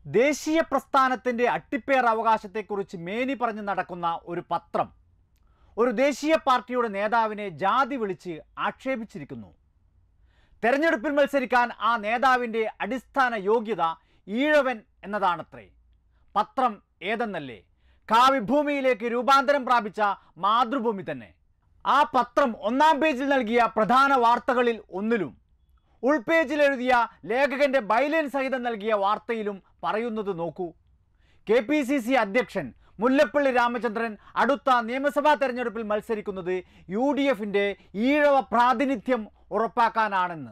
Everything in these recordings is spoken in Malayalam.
ദേശീയ പ്രസ്ഥാനത്തിൻ്റെ അട്ടിപ്പേർ അവകാശത്തെക്കുറിച്ച് മേനി പറഞ്ഞ് നടക്കുന്ന ഒരു പത്രം ഒരു ദേശീയ പാർട്ടിയുടെ നേതാവിനെ ജാതി വിളിച്ച് ആക്ഷേപിച്ചിരിക്കുന്നു തെരഞ്ഞെടുപ്പിൽ മത്സരിക്കാൻ ആ നേതാവിൻ്റെ അടിസ്ഥാന യോഗ്യത ഈഴവൻ എന്നതാണത്രേ പത്രം ഏതെന്നല്ലേ കാവ്യഭൂമിയിലേക്ക് രൂപാന്തരം പ്രാപിച്ച മാതൃഭൂമി തന്നെ ആ പത്രം ഒന്നാം പേജിൽ നൽകിയ പ്രധാന വാർത്തകളിൽ ഒന്നിലും ഉൾപേജിൽ എഴുതിയ ലേഖകന്റെ ബൈലൈൻ സഹിതം നൽകിയ വാർത്തയിലും പറയുന്നത് നോക്കൂ കെ പി സി സി അധ്യക്ഷൻ മുല്ലപ്പള്ളി രാമചന്ദ്രൻ അടുത്ത നിയമസഭാ തെരഞ്ഞെടുപ്പിൽ മത്സരിക്കുന്നത് യു ഡി എഫിൻ്റെ ഈഴവ പ്രാതിനിധ്യം ഉറപ്പാക്കാനാണെന്ന്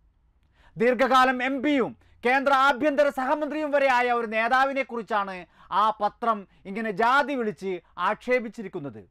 ദീർഘകാലം എം പിയും കേന്ദ്ര ആഭ്യന്തര സഹമന്ത്രിയും വരെ ആയ ഒരു നേതാവിനെ കുറിച്ചാണ് ആ പത്രം ഇങ്ങനെ ജാതി വിളിച്ച് ആക്ഷേപിച്ചിരിക്കുന്നത്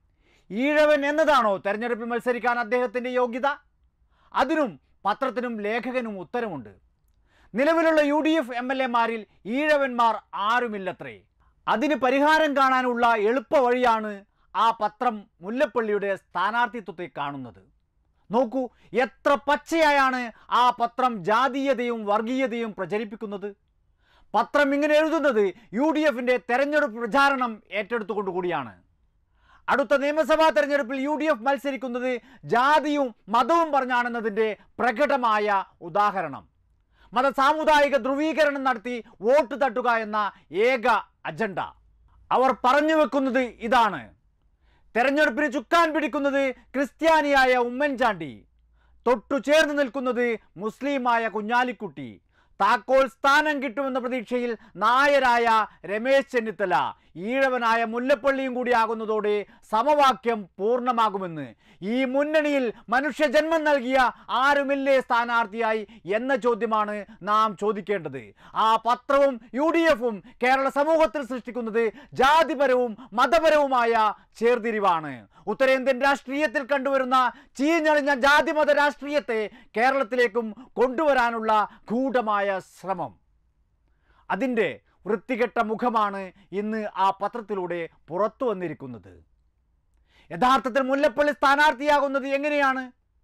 ഈഴവൻ എന്നതാണോ തെരഞ്ഞെടുപ്പിൽ മത്സരിക്കാൻ അദ്ദേഹത്തിൻ്റെ യോഗ്യത അതിനും പത്രത്തിനും ലേഖകനും ഉത്തരമുണ്ട് നിലവിലുള്ള U D F M L എമാരിൽ ഈഴവന്മാർ ആരുമില്ലത്രേ അതിന് പരിഹാരം കാണാനുള്ള എളുപ്പ വഴിയാണ് ആ പത്രം മുല്ലപ്പള്ളിയുടെ സ്ഥാനാർത്ഥിത്വത്തെ കാണുന്നത് നോക്കൂ എത്ര പച്ചയായാണ് ആ പത്രം ജാതീയതയും വർഗീയതയും പ്രചരിപ്പിക്കുന്നത് പത്രം ഇങ്ങനെ എഴുതുന്നത് യു ഡി എഫിൻ്റെ തെരഞ്ഞെടുപ്പ് പ്രചാരണം ഏറ്റെടുത്തുകൊണ്ടുകൂടിയാണ് അടുത്ത നിയമസഭാ തെരഞ്ഞെടുപ്പിൽ യു ഡി എഫ് മത്സരിക്കുന്നത് ജാതിയും മതവും പറഞ്ഞാണെന്നതിൻ്റെ പ്രകടമായ ഉദാഹരണം മത സാമുദായിക ധ്രുവീകരണം നടത്തി വോട്ട് തട്ടുക എന്ന ഏക അജണ്ട അവർ പറഞ്ഞു വെക്കുന്നത് ഇതാണ് തെരഞ്ഞെടുപ്പിന് ചുക്കാൻ പിടിക്കുന്നത് ക്രിസ്ത്യാനിയായ ഉമ്മൻചാണ്ടി തൊട്ടു ചേർന്ന് നിൽക്കുന്നത് മുസ്ലിമായ കുഞ്ഞാലിക്കുട്ടി താക്കോൽ സ്ഥാനം കിട്ടുമെന്ന പ്രതീക്ഷയിൽ നായരായ രമേശ് ചെന്നിത്തല ഈഴവനായ മുല്ലപ്പള്ളിയും കൂടിയാകുന്നതോടെ സമവാക്യം പൂർണ്ണമാകുമെന്ന് ഈ മുന്നണിയിൽ മനുഷ്യജന്മം നൽകിയ ആരുമില്ലേ സ്ഥാനാർത്ഥിയായി എന്ന ചോദ്യമാണ് നാം ചോദിക്കേണ്ടത് ആ പത്രവും യു ഡി എഫും കേരള സമൂഹത്തിൽ സൃഷ്ടിക്കുന്നത് ജാതിപരവും മതപരവുമായ ചേർതിരിവാണ് ഉത്തരേന്ത്യൻ രാഷ്ട്രീയത്തിൽ കണ്ടുവരുന്ന ചീഞ്ഞളിഞ്ഞ ജാതിമത രാഷ്ട്രീയത്തെ കേരളത്തിലേക്കും കൊണ്ടുവരാനുള്ള ഗൂഢമായ ശ്രമം അതിൻ്റെ വൃത്തികെട്ട മുഖമാണ് ഇന്ന് ആ പത്രത്തിലൂടെ പുറത്തു വന്നിരിക്കുന്നത് യഥാർത്ഥത്തിൽ മുല്ലപ്പള്ളി സ്ഥാനാർത്ഥിയാകുന്നത് എങ്ങനെയാണ്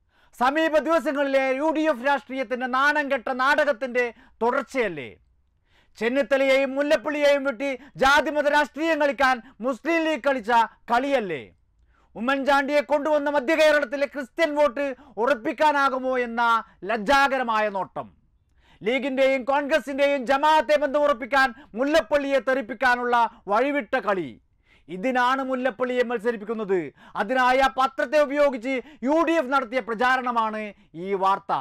സമീപ ദിവസങ്ങളിലെ യു ഡി എഫ് രാഷ്ട്രീയത്തിൻ്റെ നാണം കെട്ട നാടകത്തിൻ്റെ തുടർച്ചയല്ലേ ചെന്നിത്തലയെയും മുല്ലപ്പള്ളിയെയും വെട്ടി ജാതിമത രാഷ്ട്രീയം കളിക്കാൻ മുസ്ലിം ലീഗ് കളിച്ച കളിയല്ലേ ഉമ്മൻചാണ്ടിയെ കൊണ്ടുവന്ന മധ്യ കേരളത്തിലെ ക്രിസ്ത്യൻ വോട്ട് ഉറപ്പിക്കാനാകുമോ എന്ന ലജ്ജാകരമായ നോട്ടം ലീഗിൻ്റെയും കോൺഗ്രസിൻ്റെയും ജമാഅത്തെ ബന്ധം ഉറപ്പിക്കാൻ മുല്ലപ്പള്ളിയെ തെറിപ്പിക്കാനുള്ള വഴിവിട്ട കളി ഇതിനാണ് മുല്ലപ്പള്ളിയെ മത്സരിപ്പിക്കുന്നത് അതിനായി ആ പത്രത്തെ ഉപയോഗിച്ച് യു ഡി എഫ് നടത്തിയ പ്രചാരണമാണ് ഈ വാർത്ത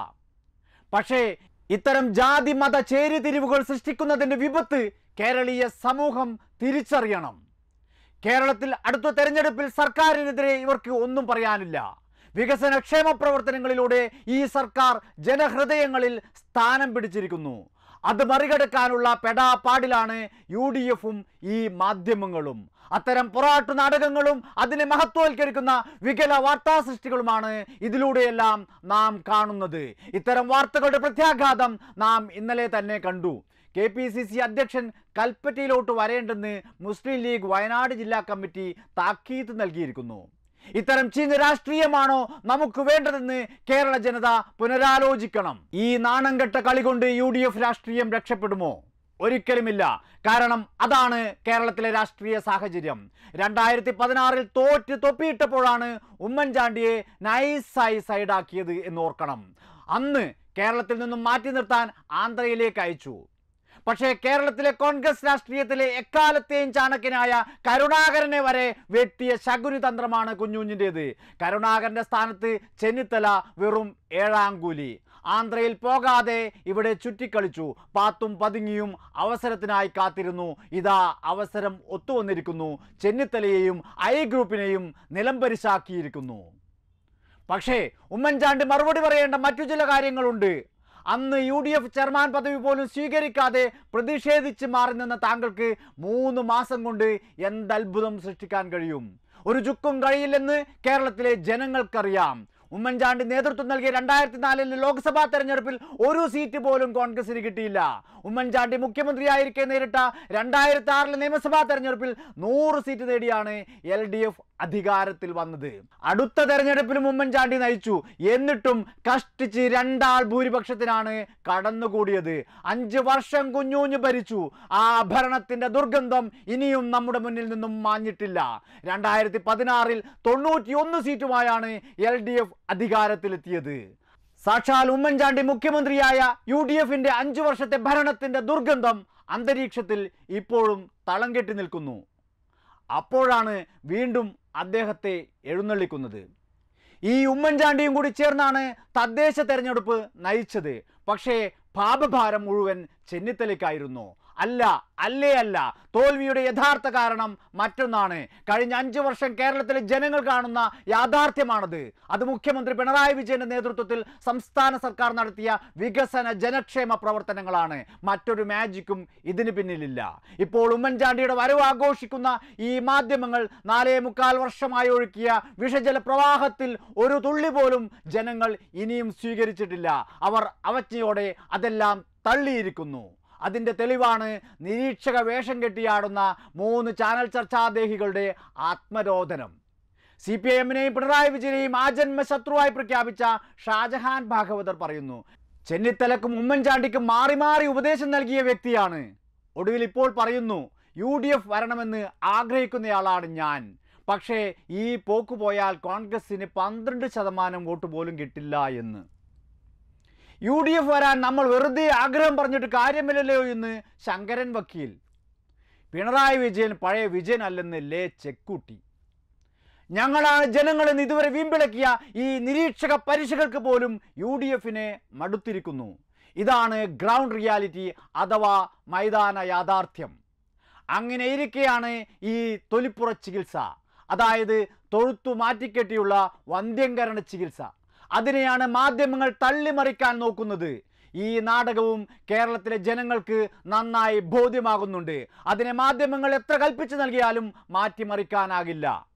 പക്ഷേ ഇത്തരം ജാതി മത ചേരിതിരിവുകൾ സൃഷ്ടിക്കുന്നതിൻ്റെ വിപത്ത് കേരളീയ സമൂഹം തിരിച്ചറിയണം കേരളത്തിൽ അടുത്ത തെരഞ്ഞെടുപ്പിൽ സർക്കാരിനെതിരെ ഇവർക്ക് ഒന്നും പറയാനില്ല വികസന ക്ഷേമ പ്രവർത്തനങ്ങളിലൂടെ ഈ സർക്കാർ ജനഹൃദയങ്ങളിൽ സ്ഥാനം പിടിച്ചിരിക്കുന്നു അത് മറികടക്കാനുള്ള പെടാപ്പാടിലാണ് യു ഡി എഫും ഈ മാധ്യമങ്ങളും അത്തരം പൊറാട്ടു നാടകങ്ങളും അതിനെ മഹത്വവൽക്കരിക്കുന്ന വികല വാർത്താ സൃഷ്ടികളുമാണ് ഇതിലൂടെയെല്ലാം നാം കാണുന്നത് ഇത്തരം വാർത്തകളുടെ പ്രത്യാഘാതം നാം ഇന്നലെ തന്നെ കണ്ടു കെ പി സി സി അധ്യക്ഷൻ കൽപ്പറ്റയിലോട്ട് വരേണ്ടെന്ന് മുസ്ലിം ലീഗ് വയനാട് ജില്ലാ കമ്മിറ്റി താക്കീത് നൽകിയിരിക്കുന്നു ഇത്തരം ചീഞ്ഞ രാഷ്ട്രീയമാണോ നമുക്ക് വേണ്ടതെന്ന് കേരള ജനത പുനരാലോചിക്കണം ഈ നാണംകെട്ട കളി കൊണ്ട് യു ഡി എഫ് രാഷ്ട്രീയം രക്ഷപ്പെടുമോ ഒരിക്കലുമില്ല കാരണം അതാണ് കേരളത്തിലെ രാഷ്ട്രീയ സാഹചര്യം രണ്ടായിരത്തി പതിനാറിൽ തോറ്റ് തൊപ്പിയിട്ടപ്പോഴാണ് ഉമ്മൻചാണ്ടിയെ നൈസായി സൈഡാക്കിയത് എന്ന് ഓർക്കണം അന്ന് കേരളത്തിൽ നിന്നും മാറ്റി നിർത്താൻ ആന്ധ്രയിലേക്ക് അയച്ചു പക്ഷേ കേരളത്തിലെ കോൺഗ്രസ് രാഷ്ട്രീയത്തിലെ എക്കാലത്തെയും ചാണക്യനായ കരുണാകരനെ വരെ വെട്ടിയ ശകുനി തന്ത്രമാണ് കുഞ്ഞുഞ്ഞിൻ്റേത് കരുണാകരൻ്റെ സ്ഥാനത്ത് ചെന്നിത്തല വെറും ഏഴാം കൂലി ആന്ധ്രയിൽ പോകാതെ ഇവിടെ ചുറ്റിക്കളിച്ചു പാത്തും പതുങ്ങിയും അവസരത്തിനായി കാത്തിരുന്നു ഇതാ അവസരം ഒത്തുവന്നിരിക്കുന്നു ചെന്നിത്തലയെയും ഐ ഗ്രൂപ്പിനെയും നിലംപരിശാക്കിയിരിക്കുന്നു പക്ഷേ ഉമ്മൻചാണ്ടി മറുപടി പറയേണ്ട മറ്റു ചില കാര്യങ്ങളുണ്ട് അന്ന് യു ഡി എഫ് ചെയർമാൻ പദവി പോലും സ്വീകരിക്കാതെ പ്രതിഷേധിച്ച് മാറി നിന്ന താങ്കൾക്ക് മൂന്ന് മാസം കൊണ്ട് എന്തത്ഭുതം സൃഷ്ടിക്കാൻ കഴിയും ഒരു ചുക്കും കഴിയില്ലെന്ന് കേരളത്തിലെ ജനങ്ങൾക്കറിയാം ഉമ്മൻചാണ്ടി നേതൃത്വം നൽകിയ രണ്ടായിരത്തി നാലിലെ ലോക്സഭാ തെരഞ്ഞെടുപ്പിൽ ഒരു സീറ്റ് പോലും കോൺഗ്രസിന് കിട്ടിയില്ല ഉമ്മൻചാണ്ടി മുഖ്യമന്ത്രിയായിരിക്കെ നേരിട്ട രണ്ടായിരത്തി ആറിലെ നിയമസഭാ തെരഞ്ഞെടുപ്പിൽ നൂറ് സീറ്റ് നേടിയാണ് എൽ ഡി എഫ് അധികാരത്തിൽ വന്നത് അടുത്ത തെരഞ്ഞെടുപ്പിലും ഉമ്മൻചാണ്ടി നയിച്ചു എന്നിട്ടും കഷ്ടിച്ച് രണ്ടാൾ ഭൂരിപക്ഷത്തിനാണ് കടന്നുകൂടിയത് അഞ്ച് വർഷം കുഞ്ഞൂഞ്ഞു ഭരിച്ചു ആ ഭരണത്തിന്റെ ദുർഗന്ധം ഇനിയും നമ്മുടെ മുന്നിൽ നിന്നും മാഞ്ഞിട്ടില്ല രണ്ടായിരത്തി പതിനാറിൽ തൊണ്ണൂറ്റിയൊന്ന് സീറ്റുമായാണ് എൽ ഡി എഫ് അധികാരത്തിലെത്തിയത് സാക്ഷാൽ ഉമ്മൻചാണ്ടി മുഖ്യമന്ത്രിയായ യു ഡി എഫിന്റെ അഞ്ചു വർഷത്തെ ഭരണത്തിന്റെ ദുർഗന്ധം അന്തരീക്ഷത്തിൽ ഇപ്പോഴും തളം കെട്ടി നിൽക്കുന്നു അപ്പോഴാണ് വീണ്ടും അദ്ദേഹത്തെ എഴുന്നള്ളിക്കുന്നത് ഈ ഉമ്മൻചാണ്ടിയും കൂടി ചേർന്നാണ് തദ്ദേശ തെരഞ്ഞെടുപ്പ് നയിച്ചത് പക്ഷേ പാപഭാരം മുഴുവൻ ചെന്നിത്തലയ്ക്കായിരുന്നു അല്ല അല്ലേ അല്ല തോൽവിയുടെ യഥാർത്ഥ കാരണം മറ്റൊന്നാണ് കഴിഞ്ഞ അഞ്ചു വർഷം കേരളത്തിലെ ജനങ്ങൾ കാണുന്ന യാഥാർത്ഥ്യമാണത് അത് മുഖ്യമന്ത്രി പിണറായി വിജയന്റെ നേതൃത്വത്തിൽ സംസ്ഥാന സർക്കാർ നടത്തിയ വികസന ജനക്ഷേമ പ്രവർത്തനങ്ങളാണ് മറ്റൊരു മാജിക്കും ഇതിന് പിന്നിലില്ല ഇപ്പോൾ ഉമ്മൻചാണ്ടിയുടെ വരവ് ആഘോഷിക്കുന്ന ഈ മാധ്യമങ്ങൾ നാലേ മുക്കാൽ വർഷമായി ഒഴുക്കിയ വിഷജല പ്രവാഹത്തിൽ ഒരു തുള്ളി പോലും ജനങ്ങൾ ഇനിയും സ്വീകരിച്ചിട്ടില്ല അവർ അവജ്ഞയോടെ അതെല്ലാം തള്ളിയിരിക്കുന്നു അതിൻ്റെ തെളിവാണ് നിരീക്ഷക വേഷം കെട്ടിയാടുന്ന മൂന്ന് ചാനൽ ചർച്ചാദേഹികളുടെ ആത്മരോധനം സി പി ഐ എമ്മിനെയും പിണറായി വിജയനെയും ആജന്മ ശത്രുവായി പ്രഖ്യാപിച്ച ഷാജഹാൻ ഭാഗവതർ പറയുന്നു ചെന്നിത്തലക്കും ഉമ്മൻചാണ്ടിക്കും മാറി മാറി ഉപദേശം നൽകിയ വ്യക്തിയാണ് ഒടുവിൽ ഇപ്പോൾ പറയുന്നു യു ഡി എഫ് വരണമെന്ന് ആഗ്രഹിക്കുന്നയാളാണ് ഞാൻ പക്ഷേ ഈ പോക്ക് പോയാൽ കോൺഗ്രസിന് പന്ത്രണ്ട് ശതമാനം വോട്ട് പോലും കിട്ടില്ല എന്ന് യു ഡി എഫ് വരാൻ നമ്മൾ വെറുതെ ആഗ്രഹം പറഞ്ഞിട്ട് കാര്യമില്ലല്ലോ എന്ന് ശങ്കരൻ വക്കീൽ പിണറായി വിജയൻ പഴയ വിജയൻ അല്ലെന്ന് ലേ ചെക്കൂട്ടി ഞങ്ങളാണ് ജനങ്ങളെന്ന് ഇതുവരെ വീമ്പിളക്കിയ ഈ നിരീക്ഷക പരീക്ഷകൾക്ക് പോലും യു ഡി എഫിനെ മടുത്തിരിക്കുന്നു ഇതാണ് ഗ്രൗണ്ട് റിയാലിറ്റി അഥവാ മൈതാന യാഥാർത്ഥ്യം അങ്ങനെ ഇരിക്കെയാണ് ഈ തൊലിപ്പുറ ചികിത്സ അതായത് തൊഴുത്തു മാറ്റിക്കെട്ടിയുള്ള വന്ധ്യംകരണ ചികിത്സ അതിനെയാണ് മാധ്യമങ്ങൾ തള്ളിമറിക്കാൻ നോക്കുന്നത് ഈ നാടകവും കേരളത്തിലെ ജനങ്ങൾക്ക് നന്നായി ബോധ്യമാകുന്നുണ്ട് അതിനെ മാധ്യമങ്ങൾ എത്ര കൽപ്പിച്ചു നൽകിയാലും മാറ്റിമറിക്കാനാകില്ല